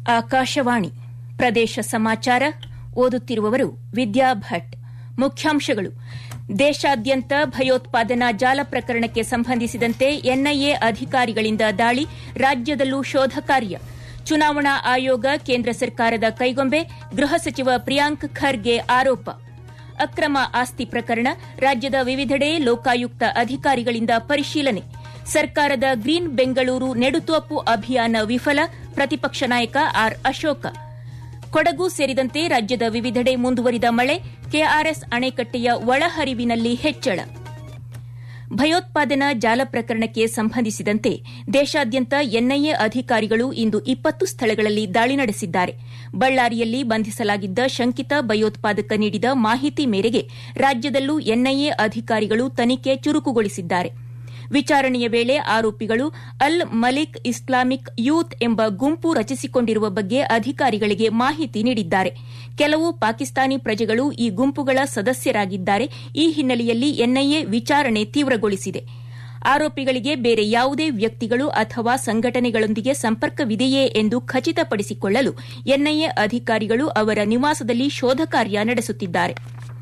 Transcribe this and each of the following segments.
ಆಕಾಶವಾಣಿ ಪ್ರದೇಶ ಸಮಾಚಾರ ಓದುತ್ತಿರುವವರು ವಿದ್ಯಾ ಭಟ್ ಮುಖ್ಯಾಂಶಗಳು ದೇಶಾದ್ಯಂತ ಭಯೋತ್ಪಾದನಾ ಜಾಲ ಪ್ರಕರಣಕ್ಕೆ ಸಂಬಂಧಿಸಿದಂತೆ ಎನ್ಐಎ ಅಧಿಕಾರಿಗಳಿಂದ ದಾಳಿ ರಾಜ್ಯದಲ್ಲೂ ಶೋಧ ಕಾರ್ಯ ಚುನಾವಣಾ ಆಯೋಗ ಕೇಂದ್ರ ಸರ್ಕಾರದ ಕೈಗೊಂಬೆ ಗೃಹ ಸಚಿವ ಪ್ರಿಯಾಂಕ್ ಖರ್ಗೆ ಆರೋಪ ಅಕ್ರಮ ಆಸ್ತಿ ಪ್ರಕರಣ ರಾಜ್ಯದ ವಿವಿಧೆಡೆ ಲೋಕಾಯುಕ್ತ ಅಧಿಕಾರಿಗಳಿಂದ ಪರಿಶೀಲನೆ ಸರ್ಕಾರದ ಗ್ರೀನ್ ಬೆಂಗಳೂರು ನೆಡುತೋಪು ಅಭಿಯಾನ ವಿಫಲ ಪ್ರತಿಪಕ್ಷ ನಾಯಕ ಆರ್ ಅಶೋಕ ಕೊಡಗು ಸೇರಿದಂತೆ ರಾಜ್ಯದ ವಿವಿಧೆಡೆ ಮುಂದುವರಿದ ಮಳೆ ಕೆಆರ್ಎಸ್ ಅಣೆಕಟ್ಟೆಯ ಒಳಹರಿವಿನಲ್ಲಿ ಹೆಚ್ಚಳ ಭಯೋತ್ಪಾದನಾ ಜಾಲ ಪ್ರಕರಣಕ್ಕೆ ಸಂಬಂಧಿಸಿದಂತೆ ದೇಶಾದ್ಯಂತ ಎನ್ಐಎ ಅಧಿಕಾರಿಗಳು ಇಂದು ಇಪ್ಪತ್ತು ಸ್ಥಳಗಳಲ್ಲಿ ದಾಳಿ ನಡೆಸಿದ್ದಾರೆ ಬಳ್ಳಾರಿಯಲ್ಲಿ ಬಂಧಿಸಲಾಗಿದ್ದ ಶಂಕಿತ ಭಯೋತ್ಪಾದಕ ನೀಡಿದ ಮಾಹಿತಿ ಮೇರೆಗೆ ರಾಜ್ಯದಲ್ಲೂ ಎನ್ಐಎ ಅಧಿಕಾರಿಗಳು ತನಿಖೆ ಚುರುಕುಗೊಳಿಸಿದ್ದಾರೆ ವಿಚಾರಣೆಯ ವೇಳೆ ಆರೋಪಿಗಳು ಅಲ್ ಮಲಿಕ್ ಇಸ್ಲಾಮಿಕ್ ಯೂತ್ ಎಂಬ ಗುಂಪು ರಚಿಸಿಕೊಂಡಿರುವ ಬಗ್ಗೆ ಅಧಿಕಾರಿಗಳಿಗೆ ಮಾಹಿತಿ ನೀಡಿದ್ದಾರೆ ಕೆಲವು ಪಾಕಿಸ್ತಾನಿ ಪ್ರಜೆಗಳು ಈ ಗುಂಪುಗಳ ಸದಸ್ಯರಾಗಿದ್ದಾರೆ ಈ ಹಿನ್ನೆಲೆಯಲ್ಲಿ ಎನ್ಐಎ ವಿಚಾರಣೆ ತೀವ್ರಗೊಳಿಸಿದೆ ಆರೋಪಿಗಳಿಗೆ ಬೇರೆ ಯಾವುದೇ ವ್ಯಕ್ತಿಗಳು ಅಥವಾ ಸಂಘಟನೆಗಳೊಂದಿಗೆ ಸಂಪರ್ಕವಿದೆಯೇ ಎಂದು ಖಚಿತಪಡಿಸಿಕೊಳ್ಳಲು ಎನ್ಐಎ ಅಧಿಕಾರಿಗಳು ಅವರ ನಿವಾಸದಲ್ಲಿ ಶೋಧ ಕಾರ್ಯ ನಡೆಸುತ್ತಿದ್ದಾರೆ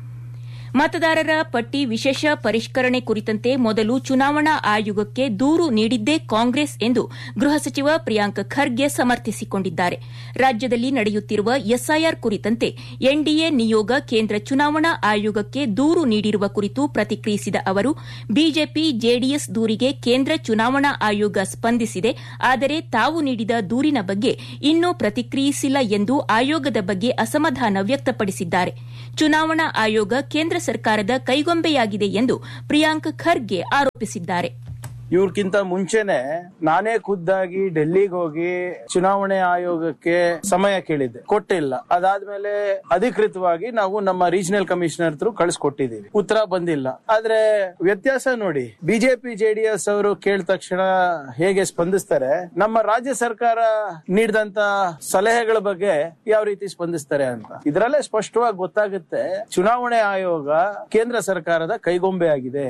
ಮತದಾರರ ಪಟ್ಟಿ ವಿಶೇಷ ಪರಿಷ್ಕರಣೆ ಕುರಿತಂತೆ ಮೊದಲು ಚುನಾವಣಾ ಆಯೋಗಕ್ಕೆ ದೂರು ನೀಡಿದ್ದೇ ಕಾಂಗ್ರೆಸ್ ಎಂದು ಗೃಹ ಸಚಿವ ಪ್ರಿಯಾಂಕ್ ಖರ್ಗೆ ಸಮರ್ಥಿಸಿಕೊಂಡಿದ್ದಾರೆ ರಾಜ್ಯದಲ್ಲಿ ನಡೆಯುತ್ತಿರುವ ಎಸ್ಐಆರ್ ಕುರಿತಂತೆ ಎನ್ಡಿಎ ನಿಯೋಗ ಕೇಂದ್ರ ಚುನಾವಣಾ ಆಯೋಗಕ್ಕೆ ದೂರು ನೀಡಿರುವ ಕುರಿತು ಪ್ರತಿಕ್ರಿಯಿಸಿದ ಅವರು ಬಿಜೆಪಿ ಜೆಡಿಎಸ್ ದೂರಿಗೆ ಕೇಂದ್ರ ಚುನಾವಣಾ ಆಯೋಗ ಸ್ಪಂದಿಸಿದೆ ಆದರೆ ತಾವು ನೀಡಿದ ದೂರಿನ ಬಗ್ಗೆ ಇನ್ನೂ ಪ್ರತಿಕ್ರಿಯಿಸಿಲ್ಲ ಎಂದು ಆಯೋಗದ ಬಗ್ಗೆ ಅಸಮಾಧಾನ ವ್ಯಕ್ತಪಡಿಸಿದ್ದಾರೆ ಚುನಾವಣಾ ಆಯೋಗ ಕೇಂದ್ರ ಸರ್ಕಾರದ ಕೈಗೊಂಬೆಯಾಗಿದೆ ಎಂದು ಪ್ರಿಯಾಂಕ್ ಖರ್ಗೆ ಆರೋಪಿಸಿದ್ದಾರೆ ಇವ್ರಕ್ಕಿಂತ ಮುಂಚೆನೆ ನಾನೇ ಖುದ್ದಾಗಿ ಡೆಲ್ಲಿಗೆ ಹೋಗಿ ಚುನಾವಣೆ ಆಯೋಗಕ್ಕೆ ಸಮಯ ಕೇಳಿದ್ದೆ ಕೊಟ್ಟಿಲ್ಲ ಅದಾದ್ಮೇಲೆ ಅಧಿಕೃತವಾಗಿ ನಾವು ನಮ್ಮ ರೀಜನಲ್ ಕಮಿಷನರ್ ಹತ್ರ ಕಳಿಸ್ಕೊಟ್ಟಿದೀವಿ ಉತ್ತರ ಬಂದಿಲ್ಲ ಆದ್ರೆ ವ್ಯತ್ಯಾಸ ನೋಡಿ ಬಿಜೆಪಿ ಜೆಡಿಎಸ್ ಅವರು ಕೇಳಿದ ತಕ್ಷಣ ಹೇಗೆ ಸ್ಪಂದಿಸ್ತಾರೆ ನಮ್ಮ ರಾಜ್ಯ ಸರ್ಕಾರ ನೀಡಿದಂತ ಸಲಹೆಗಳ ಬಗ್ಗೆ ಯಾವ ರೀತಿ ಸ್ಪಂದಿಸ್ತಾರೆ ಅಂತ ಇದರಲ್ಲೇ ಸ್ಪಷ್ಟವಾಗಿ ಗೊತ್ತಾಗುತ್ತೆ ಚುನಾವಣೆ ಆಯೋಗ ಕೇಂದ್ರ ಸರ್ಕಾರದ ಕೈಗೊಂಬೆ ಆಗಿದೆ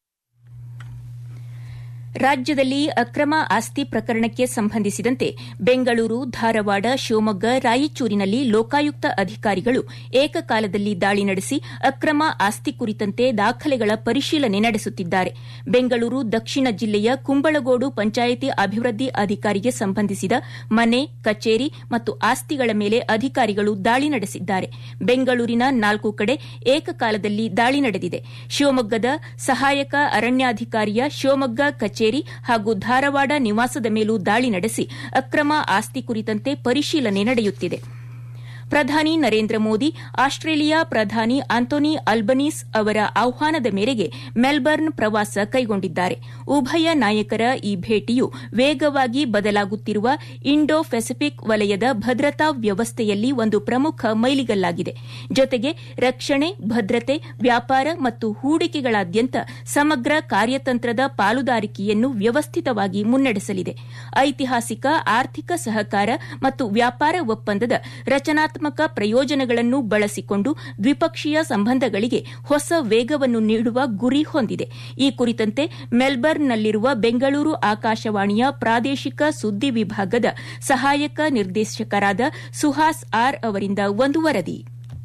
ರಾಜ್ಯದಲ್ಲಿ ಅಕ್ರಮ ಆಸ್ತಿ ಪ್ರಕರಣಕ್ಕೆ ಸಂಬಂಧಿಸಿದಂತೆ ಬೆಂಗಳೂರು ಧಾರವಾಡ ಶಿವಮೊಗ್ಗ ರಾಯಚೂರಿನಲ್ಲಿ ಲೋಕಾಯುಕ್ತ ಅಧಿಕಾರಿಗಳು ಏಕಕಾಲದಲ್ಲಿ ದಾಳಿ ನಡೆಸಿ ಅಕ್ರಮ ಆಸ್ತಿ ಕುರಿತಂತೆ ದಾಖಲೆಗಳ ಪರಿಶೀಲನೆ ನಡೆಸುತ್ತಿದ್ದಾರೆ ಬೆಂಗಳೂರು ದಕ್ಷಿಣ ಜಿಲ್ಲೆಯ ಕುಂಬಳಗೋಡು ಪಂಚಾಯಿತಿ ಅಭಿವೃದ್ಧಿ ಅಧಿಕಾರಿಗೆ ಸಂಬಂಧಿಸಿದ ಮನೆ ಕಚೇರಿ ಮತ್ತು ಆಸ್ತಿಗಳ ಮೇಲೆ ಅಧಿಕಾರಿಗಳು ದಾಳಿ ನಡೆಸಿದ್ದಾರೆ ಬೆಂಗಳೂರಿನ ನಾಲ್ಕು ಕಡೆ ಏಕಕಾಲದಲ್ಲಿ ದಾಳಿ ನಡೆದಿದೆ ಶಿವಮೊಗ್ಗದ ಸಹಾಯಕ ಅರಣ್ಯಾಧಿಕಾರಿಯ ಶಿವಮೊಗ್ಗ ಕಚೇರಿ ಹಾಗೂ ಧಾರವಾಡ ನಿವಾಸದ ಮೇಲೂ ದಾಳಿ ನಡೆಸಿ ಅಕ್ರಮ ಆಸ್ತಿ ಕುರಿತಂತೆ ಪರಿಶೀಲನೆ ನಡೆಯುತ್ತಿದೆ ಪ್ರಧಾನಿ ನರೇಂದ್ರ ಮೋದಿ ಆಸ್ಟ್ರೇಲಿಯಾ ಪ್ರಧಾನಿ ಆಂಟೋನಿ ಅಲ್ಬನೀಸ್ ಅವರ ಆಹ್ವಾನದ ಮೇರೆಗೆ ಮೆಲ್ಬರ್ನ್ ಪ್ರವಾಸ ಕೈಗೊಂಡಿದ್ದಾರೆ ಉಭಯ ನಾಯಕರ ಈ ಭೇಟಿಯು ವೇಗವಾಗಿ ಬದಲಾಗುತ್ತಿರುವ ಇಂಡೋ ಪೆಸಿಫಿಕ್ ವಲಯದ ಭದ್ರತಾ ವ್ಯವಸ್ಥೆಯಲ್ಲಿ ಒಂದು ಪ್ರಮುಖ ಮೈಲಿಗಲ್ಲಾಗಿದೆ ಜೊತೆಗೆ ರಕ್ಷಣೆ ಭದ್ರತೆ ವ್ಯಾಪಾರ ಮತ್ತು ಹೂಡಿಕೆಗಳಾದ್ಯಂತ ಸಮಗ್ರ ಕಾರ್ಯತಂತ್ರದ ಪಾಲುದಾರಿಕೆಯನ್ನು ವ್ಯವಸ್ಥಿತವಾಗಿ ಮುನ್ನಡೆಸಲಿದೆ ಐತಿಹಾಸಿಕ ಆರ್ಥಿಕ ಸಹಕಾರ ಮತ್ತು ವ್ಯಾಪಾರ ಒಪ್ಪಂದದ ರಚನಾ ಪ್ರಯೋಜನಗಳನ್ನು ಬಳಸಿಕೊಂಡು ದ್ವಿಪಕ್ಷೀಯ ಸಂಬಂಧಗಳಿಗೆ ಹೊಸ ವೇಗವನ್ನು ನೀಡುವ ಗುರಿ ಹೊಂದಿದೆ ಈ ಕುರಿತಂತೆ ಮೆಲ್ಬರ್ನ್ನಲ್ಲಿರುವ ಬೆಂಗಳೂರು ಆಕಾಶವಾಣಿಯ ಪ್ರಾದೇಶಿಕ ಸುದ್ದಿ ವಿಭಾಗದ ಸಹಾಯಕ ನಿರ್ದೇಶಕರಾದ ಸುಹಾಸ್ ಆರ್ ಅವರಿಂದ ಒಂದು ವರದಿ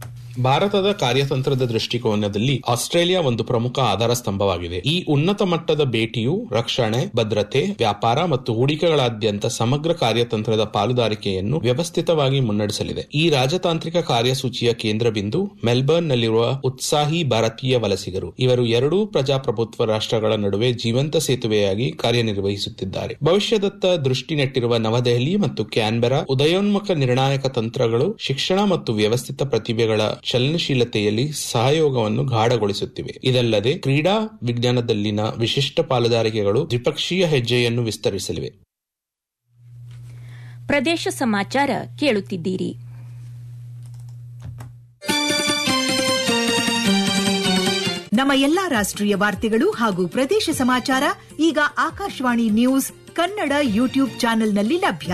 ಭಾರತದ ಕಾರ್ಯತಂತ್ರದ ದೃಷ್ಟಿಕೋನದಲ್ಲಿ ಆಸ್ಟ್ರೇಲಿಯಾ ಒಂದು ಪ್ರಮುಖ ಆಧಾರ ಸ್ತಂಭವಾಗಿದೆ ಈ ಉನ್ನತ ಮಟ್ಟದ ಭೇಟಿಯು ರಕ್ಷಣೆ ಭದ್ರತೆ ವ್ಯಾಪಾರ ಮತ್ತು ಹೂಡಿಕೆಗಳಾದ್ಯಂತ ಸಮಗ್ರ ಕಾರ್ಯತಂತ್ರದ ಪಾಲುದಾರಿಕೆಯನ್ನು ವ್ಯವಸ್ಥಿತವಾಗಿ ಮುನ್ನಡೆಸಲಿದೆ ಈ ರಾಜತಾಂತ್ರಿಕ ಕಾರ್ಯಸೂಚಿಯ ಕೇಂದ್ರ ಬಿಂದು ಮೆಲ್ಬರ್ನ್ ನಲ್ಲಿರುವ ಉತ್ಸಾಹಿ ಭಾರತೀಯ ವಲಸಿಗರು ಇವರು ಎರಡೂ ಪ್ರಜಾಪ್ರಭುತ್ವ ರಾಷ್ಟ್ರಗಳ ನಡುವೆ ಜೀವಂತ ಸೇತುವೆಯಾಗಿ ಕಾರ್ಯನಿರ್ವಹಿಸುತ್ತಿದ್ದಾರೆ ಭವಿಷ್ಯದತ್ತ ದೃಷ್ಟಿ ನೆಟ್ಟಿರುವ ನವದೆಹಲಿ ಮತ್ತು ಕ್ಯಾನ್ಬೆರಾ ಉದಯೋನ್ಮುಖ ನಿರ್ಣಾಯಕ ತಂತ್ರಗಳು ಶಿಕ್ಷಣ ಮತ್ತು ವ್ಯವಸ್ಥಿತ ಪ್ರತಿಭೆಗಳ ಚಲನಶೀಲತೆಯಲ್ಲಿ ಸಹಯೋಗವನ್ನು ಗಾಢಗೊಳಿಸುತ್ತಿವೆ ಇದಲ್ಲದೆ ಕ್ರೀಡಾ ವಿಜ್ಞಾನದಲ್ಲಿನ ವಿಶಿಷ್ಟ ಪಾಲುದಾರಿಕೆಗಳು ದ್ವಿಪಕ್ಷೀಯ ಹೆಜ್ಜೆಯನ್ನು ವಿಸ್ತರಿಸಲಿವೆ ಪ್ರದೇಶ ಸಮಾಚಾರ ಕೇಳುತ್ತಿದ್ದೀರಿ ನಮ್ಮ ಎಲ್ಲಾ ರಾಷ್ಟ್ರೀಯ ವಾರ್ತೆಗಳು ಹಾಗೂ ಪ್ರದೇಶ ಸಮಾಚಾರ ಈಗ ಆಕಾಶವಾಣಿ ನ್ಯೂಸ್ ಕನ್ನಡ ಯೂಟ್ಯೂಬ್ ಚಾನೆಲ್ನಲ್ಲಿ ಲಭ್ಯ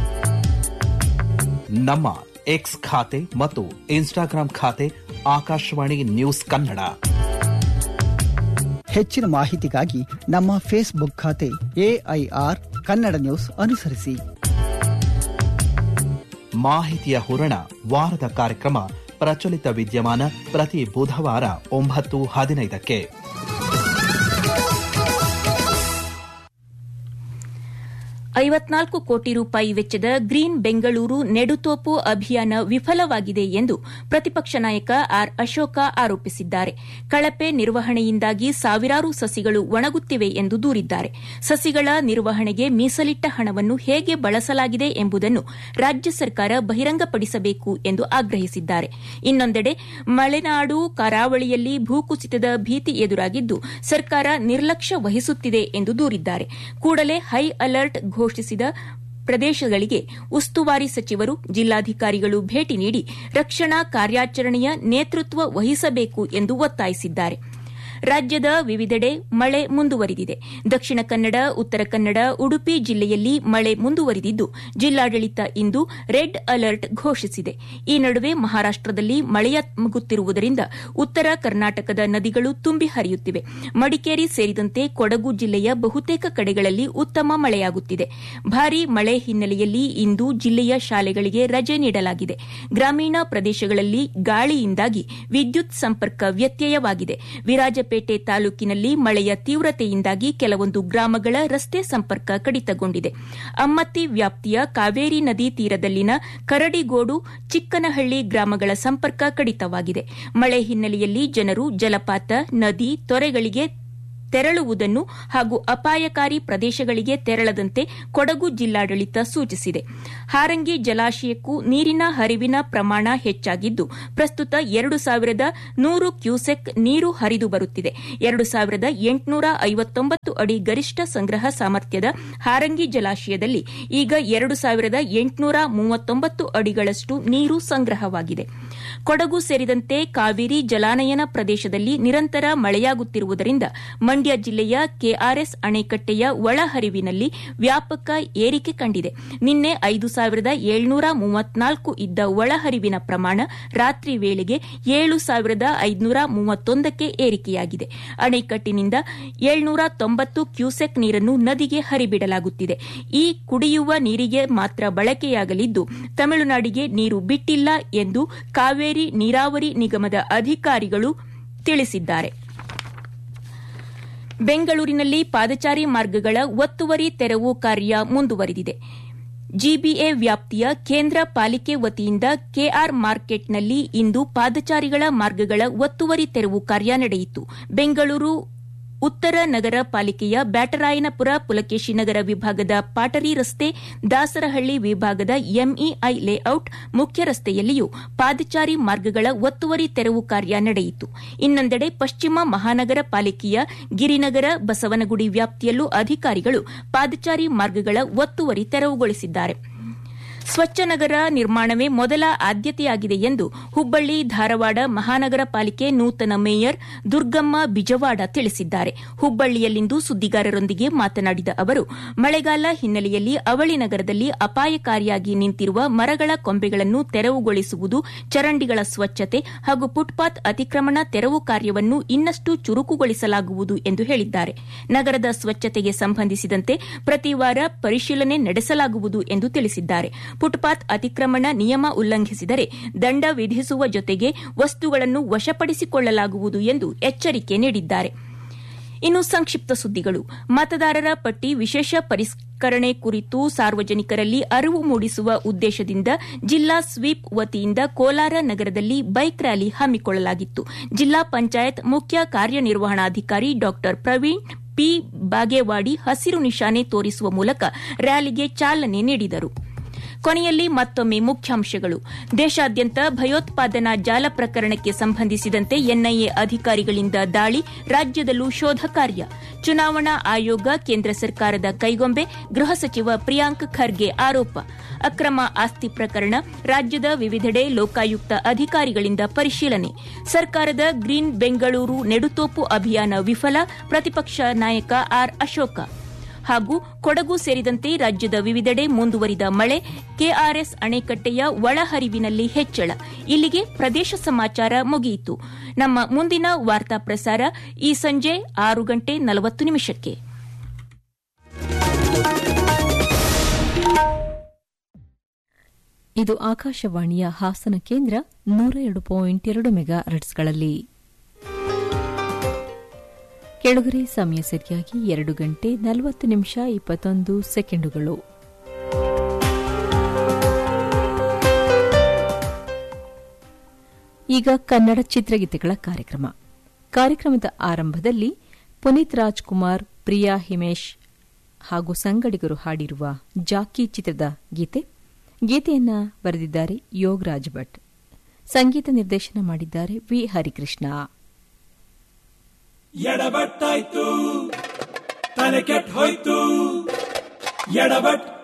ನಮ್ಮ ಎಕ್ಸ್ ಖಾತೆ ಮತ್ತು ಇನ್ಸ್ಟಾಗ್ರಾಂ ಖಾತೆ ಆಕಾಶವಾಣಿ ನ್ಯೂಸ್ ಕನ್ನಡ ಹೆಚ್ಚಿನ ಮಾಹಿತಿಗಾಗಿ ನಮ್ಮ ಫೇಸ್ಬುಕ್ ಖಾತೆ ಎಐಆರ್ ಕನ್ನಡ ನ್ಯೂಸ್ ಅನುಸರಿಸಿ ಮಾಹಿತಿಯ ಹೂರಣ ವಾರದ ಕಾರ್ಯಕ್ರಮ ಪ್ರಚಲಿತ ವಿದ್ಯಮಾನ ಪ್ರತಿ ಬುಧವಾರ ಒಂಬತ್ತು ಹದಿನೈದಕ್ಕೆ ಐವತ್ನಾಲ್ಕು ಕೋಟಿ ರೂಪಾಯಿ ವೆಚ್ಚದ ಗ್ರೀನ್ ಬೆಂಗಳೂರು ನೆಡುತೋಪು ಅಭಿಯಾನ ವಿಫಲವಾಗಿದೆ ಎಂದು ಪ್ರತಿಪಕ್ಷ ನಾಯಕ ಆರ್ ಅಶೋಕ ಆರೋಪಿಸಿದ್ದಾರೆ ಕಳಪೆ ನಿರ್ವಹಣೆಯಿಂದಾಗಿ ಸಾವಿರಾರು ಸಸಿಗಳು ಒಣಗುತ್ತಿವೆ ಎಂದು ದೂರಿದ್ದಾರೆ ಸಸಿಗಳ ನಿರ್ವಹಣೆಗೆ ಮೀಸಲಿಟ್ಟ ಹಣವನ್ನು ಹೇಗೆ ಬಳಸಲಾಗಿದೆ ಎಂಬುದನ್ನು ರಾಜ್ಯ ಸರ್ಕಾರ ಬಹಿರಂಗಪಡಿಸಬೇಕು ಎಂದು ಆಗ್ರಹಿಸಿದ್ದಾರೆ ಇನ್ನೊಂದೆಡೆ ಮಲೆನಾಡು ಕರಾವಳಿಯಲ್ಲಿ ಭೂಕುಸಿತದ ಭೀತಿ ಎದುರಾಗಿದ್ದು ಸರ್ಕಾರ ನಿರ್ಲಕ್ಷ್ಯ ವಹಿಸುತ್ತಿದೆ ಎಂದು ದೂರಿದ್ದಾರೆ ಕೂಡಲೇ ಹೈ ಅಲರ್ಟ್ ಘೋಷಿಸಿದ ಪ್ರದೇಶಗಳಿಗೆ ಉಸ್ತುವಾರಿ ಸಚಿವರು ಜಿಲ್ಲಾಧಿಕಾರಿಗಳು ಭೇಟಿ ನೀಡಿ ರಕ್ಷಣಾ ಕಾರ್ಯಾಚರಣೆಯ ನೇತೃತ್ವ ವಹಿಸಬೇಕು ಎಂದು ಒತ್ತಾಯಿಸಿದ್ದಾರೆ ರಾಜ್ಯದ ವಿವಿಧೆಡೆ ಮಳೆ ಮುಂದುವರಿದಿದೆ ದಕ್ಷಿಣ ಕನ್ನಡ ಉತ್ತರ ಕನ್ನಡ ಉಡುಪಿ ಜಿಲ್ಲೆಯಲ್ಲಿ ಮಳೆ ಮುಂದುವರಿದಿದ್ದು ಜಿಲ್ಲಾಡಳಿತ ಇಂದು ರೆಡ್ ಅಲರ್ಟ್ ಘೋಷಿಸಿದೆ ಈ ನಡುವೆ ಮಹಾರಾಷ್ಟದಲ್ಲಿ ಮಳೆಯಾಗುತ್ತಿರುವುದರಿಂದ ಉತ್ತರ ಕರ್ನಾಟಕದ ನದಿಗಳು ತುಂಬಿ ಹರಿಯುತ್ತಿವೆ ಮಡಿಕೇರಿ ಸೇರಿದಂತೆ ಕೊಡಗು ಜಿಲ್ಲೆಯ ಬಹುತೇಕ ಕಡೆಗಳಲ್ಲಿ ಉತ್ತಮ ಮಳೆಯಾಗುತ್ತಿದೆ ಭಾರೀ ಮಳೆ ಹಿನ್ನೆಲೆಯಲ್ಲಿ ಇಂದು ಜಿಲ್ಲೆಯ ಶಾಲೆಗಳಿಗೆ ರಜೆ ನೀಡಲಾಗಿದೆ ಗ್ರಾಮೀಣ ಪ್ರದೇಶಗಳಲ್ಲಿ ಗಾಳಿಯಿಂದಾಗಿ ವಿದ್ಯುತ್ ಸಂಪರ್ಕ ವ್ಯತ್ಯಯವಾಗಿದೆ ವಿರಾಜಪೇಟೆ ತಾಲೂಕಿನಲ್ಲಿ ಮಳೆಯ ತೀವ್ರತೆಯಿಂದಾಗಿ ಕೆಲವೊಂದು ಗ್ರಾಮಗಳ ರಸ್ತೆ ಸಂಪರ್ಕ ಕಡಿತಗೊಂಡಿದೆ ಅಮ್ಮತ್ತಿ ವ್ಯಾಪ್ತಿಯ ಕಾವೇರಿ ನದಿ ತೀರದಲ್ಲಿನ ಕರಡಿಗೋಡು ಚಿಕ್ಕನಹಳ್ಳಿ ಗ್ರಾಮಗಳ ಸಂಪರ್ಕ ಕಡಿತವಾಗಿದೆ ಮಳೆ ಹಿನ್ನೆಲೆಯಲ್ಲಿ ಜನರು ಜಲಪಾತ ನದಿ ತೊರೆಗಳಿಗೆ ತೆರಳುವುದನ್ನು ಹಾಗೂ ಅಪಾಯಕಾರಿ ಪ್ರದೇಶಗಳಿಗೆ ತೆರಳದಂತೆ ಕೊಡಗು ಜಿಲ್ಲಾಡಳಿತ ಸೂಚಿಸಿದೆ ಹಾರಂಗಿ ಜಲಾಶಯಕ್ಕೂ ನೀರಿನ ಹರಿವಿನ ಪ್ರಮಾಣ ಹೆಚ್ಚಾಗಿದ್ದು ಪ್ರಸ್ತುತ ಎರಡು ಸಾವಿರದ ನೂರು ಕ್ಯೂಸೆಕ್ ನೀರು ಹರಿದು ಬರುತ್ತಿದೆ ಎರಡು ಸಾವಿರದ ಎಂಟುನೂರ ಐವತ್ತೊಂಬತ್ತು ಅಡಿ ಗರಿಷ್ಠ ಸಂಗ್ರಹ ಸಾಮರ್ಥ್ಯದ ಹಾರಂಗಿ ಜಲಾಶಯದಲ್ಲಿ ಈಗ ಎರಡು ಸಾವಿರದ ಎಂಟುನೂರ ಮೂವತ್ತೊಂಬತ್ತು ಅಡಿಗಳಷ್ಟು ನೀರು ಸಂಗ್ರಹವಾಗಿದೆ ಕೊಡಗು ಸೇರಿದಂತೆ ಕಾವೇರಿ ಜಲಾನಯನ ಪ್ರದೇಶದಲ್ಲಿ ನಿರಂತರ ಮಳೆಯಾಗುತ್ತಿರುವುದರಿಂದ ಮಂಡ್ಯ ಜಿಲ್ಲೆಯ ಕೆಆರ್ಎಸ್ ಅಣೆಕಟ್ಟೆಯ ಒಳಹರಿವಿನಲ್ಲಿ ವ್ಯಾಪಕ ಏರಿಕೆ ಕಂಡಿದೆ ನಿನ್ನೆ ಐದು ಸಾವಿರದ ಏಳ್ನೂರ ಮೂವತ್ನಾಲ್ಕು ಇದ್ದ ಒಳಹರಿವಿನ ಪ್ರಮಾಣ ರಾತ್ರಿ ವೇಳೆಗೆ ಏಳು ಸಾವಿರದ ಐದುನೂರ ಮೂವತ್ತೊಂದಕ್ಕೆ ಏರಿಕೆಯಾಗಿದೆ ಅಣೆಕಟ್ಟಿನಿಂದ ಏಳ್ನೂರ ತೊಂಬತ್ತು ಕ್ಯೂಸೆಕ್ ನೀರನ್ನು ನದಿಗೆ ಹರಿಬಿಡಲಾಗುತ್ತಿದೆ ಈ ಕುಡಿಯುವ ನೀರಿಗೆ ಮಾತ್ರ ಬಳಕೆಯಾಗಲಿದ್ದು ತಮಿಳುನಾಡಿಗೆ ನೀರು ಬಿಟ್ಟಿಲ್ಲ ಎಂದು ಕಾವೇರಿ ನೀರಾವರಿ ನಿಗಮದ ಅಧಿಕಾರಿಗಳು ತಿಳಿಸಿದ್ದಾರೆ ಬೆಂಗಳೂರಿನಲ್ಲಿ ಪಾದಚಾರಿ ಮಾರ್ಗಗಳ ಒತ್ತುವರಿ ತೆರವು ಕಾರ್ಯ ಮುಂದುವರಿದಿದೆ ಜಿಬಿಎ ವ್ಯಾಪ್ತಿಯ ಕೇಂದ್ರ ಪಾಲಿಕೆ ವತಿಯಿಂದ ಕೆಆರ್ ಮಾರ್ಕೆಟ್ನಲ್ಲಿ ಇಂದು ಪಾದಚಾರಿಗಳ ಮಾರ್ಗಗಳ ಒತ್ತುವರಿ ತೆರವು ಕಾರ್ಯ ನಡೆಯಿತು ಬೆಂಗಳೂರು ಉತ್ತರ ನಗರ ಪಾಲಿಕೆಯ ಬ್ಯಾಟರಾಯನಪುರ ಪುಲಕೇಶಿ ನಗರ ವಿಭಾಗದ ಪಾಟರಿ ರಸ್ತೆ ದಾಸರಹಳ್ಳಿ ವಿಭಾಗದ ಎಂಇಐ ಲೇಔಟ್ ಮುಖ್ಯ ರಸ್ತೆಯಲ್ಲಿಯೂ ಪಾದಚಾರಿ ಮಾರ್ಗಗಳ ಒತ್ತುವರಿ ತೆರವು ಕಾರ್ಯ ನಡೆಯಿತು ಇನ್ನೊಂದೆಡೆ ಪಶ್ಚಿಮ ಮಹಾನಗರ ಪಾಲಿಕೆಯ ಗಿರಿನಗರ ಬಸವನಗುಡಿ ವ್ಯಾಪ್ತಿಯಲ್ಲೂ ಅಧಿಕಾರಿಗಳು ಪಾದಚಾರಿ ಮಾರ್ಗಗಳ ಒತ್ತುವರಿ ತೆರವುಗೊಳಿಸಿದ್ದಾರೆ ಸ್ವಚ್ಛ ನಗರ ನಿರ್ಮಾಣವೇ ಮೊದಲ ಆದ್ಯತೆಯಾಗಿದೆ ಎಂದು ಹುಬ್ಬಳ್ಳಿ ಧಾರವಾಡ ಮಹಾನಗರ ಪಾಲಿಕೆ ನೂತನ ಮೇಯರ್ ದುರ್ಗಮ್ಮ ಬಿಜವಾಡ ತಿಳಿಸಿದ್ದಾರೆ ಹುಬ್ಬಳ್ಳಿಯಲ್ಲಿಂದು ಸುದ್ದಿಗಾರರೊಂದಿಗೆ ಮಾತನಾಡಿದ ಅವರು ಮಳೆಗಾಲ ಹಿನ್ನೆಲೆಯಲ್ಲಿ ಅವಳಿ ನಗರದಲ್ಲಿ ಅಪಾಯಕಾರಿಯಾಗಿ ನಿಂತಿರುವ ಮರಗಳ ಕೊಂಬೆಗಳನ್ನು ತೆರವುಗೊಳಿಸುವುದು ಚರಂಡಿಗಳ ಸ್ವಚ್ಛತೆ ಹಾಗೂ ಫುಟ್ಪಾತ್ ಅತಿಕ್ರಮಣ ತೆರವು ಕಾರ್ಯವನ್ನು ಇನ್ನಷ್ಟು ಚುರುಕುಗೊಳಿಸಲಾಗುವುದು ಎಂದು ಹೇಳಿದ್ದಾರೆ ನಗರದ ಸ್ವಚ್ಛತೆಗೆ ಸಂಬಂಧಿಸಿದಂತೆ ಪ್ರತಿ ವಾರ ಪರಿಶೀಲನೆ ನಡೆಸಲಾಗುವುದು ಎಂದು ತಿಳಿಸಿದ್ದಾರೆ ಫುಟ್ಪಾತ್ ಅತಿಕ್ರಮಣ ನಿಯಮ ಉಲ್ಲಂಘಿಸಿದರೆ ದಂಡ ವಿಧಿಸುವ ಜೊತೆಗೆ ವಸ್ತುಗಳನ್ನು ವಶಪಡಿಸಿಕೊಳ್ಳಲಾಗುವುದು ಎಂದು ಎಚ್ಚರಿಕೆ ನೀಡಿದ್ದಾರೆ ಇನ್ನು ಸಂಕ್ಷಿಪ್ತ ಸುದ್ದಿಗಳು ಮತದಾರರ ಪಟ್ಟಿ ವಿಶೇಷ ಪರಿಷ್ಕರಣೆ ಕುರಿತು ಸಾರ್ವಜನಿಕರಲ್ಲಿ ಅರಿವು ಮೂಡಿಸುವ ಉದ್ದೇಶದಿಂದ ಜಿಲ್ಲಾ ಸ್ವೀಪ್ ವತಿಯಿಂದ ಕೋಲಾರ ನಗರದಲ್ಲಿ ಬೈಕ್ ರ್ಯಾಲಿ ಹಮ್ಮಿಕೊಳ್ಳಲಾಗಿತ್ತು ಜಿಲ್ಲಾ ಪಂಚಾಯತ್ ಮುಖ್ಯ ಕಾರ್ಯನಿರ್ವಹಣಾಧಿಕಾರಿ ಡಾ ಪ್ರವೀಣ್ ಪಿ ಬಾಗೇವಾಡಿ ಹಸಿರು ನಿಶಾನೆ ತೋರಿಸುವ ಮೂಲಕ ರ್ಯಾಲಿಗೆ ಚಾಲನೆ ನೀಡಿದರು ಕೊನೆಯಲ್ಲಿ ಮತ್ತೊಮ್ಮೆ ಮುಖ್ಯಾಂಶಗಳು ದೇಶಾದ್ಯಂತ ಭಯೋತ್ಪಾದನಾ ಜಾಲ ಪ್ರಕರಣಕ್ಕೆ ಸಂಬಂಧಿಸಿದಂತೆ ಎನ್ಐಎ ಅಧಿಕಾರಿಗಳಿಂದ ದಾಳಿ ರಾಜ್ಯದಲ್ಲೂ ಶೋಧ ಕಾರ್ಯ ಚುನಾವಣಾ ಆಯೋಗ ಕೇಂದ್ರ ಸರ್ಕಾರದ ಕೈಗೊಂಬೆ ಗೃಹ ಸಚಿವ ಪ್ರಿಯಾಂಕ್ ಖರ್ಗೆ ಆರೋಪ ಅಕ್ರಮ ಆಸ್ತಿ ಪ್ರಕರಣ ರಾಜ್ಯದ ವಿವಿಧೆಡೆ ಲೋಕಾಯುಕ್ತ ಅಧಿಕಾರಿಗಳಿಂದ ಪರಿಶೀಲನೆ ಸರ್ಕಾರದ ಗ್ರೀನ್ ಬೆಂಗಳೂರು ನೆಡುತೋಪು ಅಭಿಯಾನ ವಿಫಲ ಪ್ರತಿಪಕ್ಷ ನಾಯಕ ಆರ್ ಅಶೋಕ ಹಾಗೂ ಕೊಡಗು ಸೇರಿದಂತೆ ರಾಜ್ಯದ ವಿವಿಧೆಡೆ ಮುಂದುವರಿದ ಮಳೆ ಕೆಆರ್ಎಸ್ ಅಣೆಕಟ್ಟೆಯ ಒಳಹರಿವಿನಲ್ಲಿ ಹೆಚ್ಚಳ ಇಲ್ಲಿಗೆ ಪ್ರದೇಶ ಸಮಾಚಾರ ಮುಗಿಯಿತು ನಮ್ಮ ಮುಂದಿನ ವಾರ್ತಾ ಪ್ರಸಾರ ಈ ಸಂಜೆ ಆರು ಗಂಟೆ ನಲವತ್ತು ನಿಮಿಷಕ್ಕೆ ಇದು ಆಕಾಶವಾಣಿಯ ಹಾಸನ ಕೇಂದ್ರ ನೂರ ಎರಡು ಪಾಯಿಂಟ್ ಎರಡು ಮೆಗಾ ರೆಟ್ಸ್ಗಳಲ್ಲಿ ಕೆಳಗರೆ ಸಮಯ ಸರಿಯಾಗಿ ಎರಡು ಗಂಟೆ ನಲವತ್ತು ನಿಮಿಷ ಇಪ್ಪತ್ತೊಂದು ಸೆಕೆಂಡುಗಳು ಈಗ ಕನ್ನಡ ಚಿತ್ರಗೀತೆಗಳ ಕಾರ್ಯಕ್ರಮ ಕಾರ್ಯಕ್ರಮದ ಆರಂಭದಲ್ಲಿ ಪುನೀತ್ ರಾಜ್ಕುಮಾರ್ ಪ್ರಿಯಾ ಹಿಮೇಶ್ ಹಾಗೂ ಸಂಗಡಿಗರು ಹಾಡಿರುವ ಜಾಕಿ ಚಿತ್ರದ ಗೀತೆ ಗೀತೆಯನ್ನ ಬರೆದಿದ್ದಾರೆ ಯೋಗರಾಜ್ ಭಟ್ ಸಂಗೀತ ನಿರ್ದೇಶನ ಮಾಡಿದ್ದಾರೆ ವಿ ಹರಿಕೃಷ್ಣ ಎಡಬಟ್ಟಾಯ್ತು ತಲೆ ಕೆಟ್ಟ ಹೋಯ್ತು ಎಡಬಟ್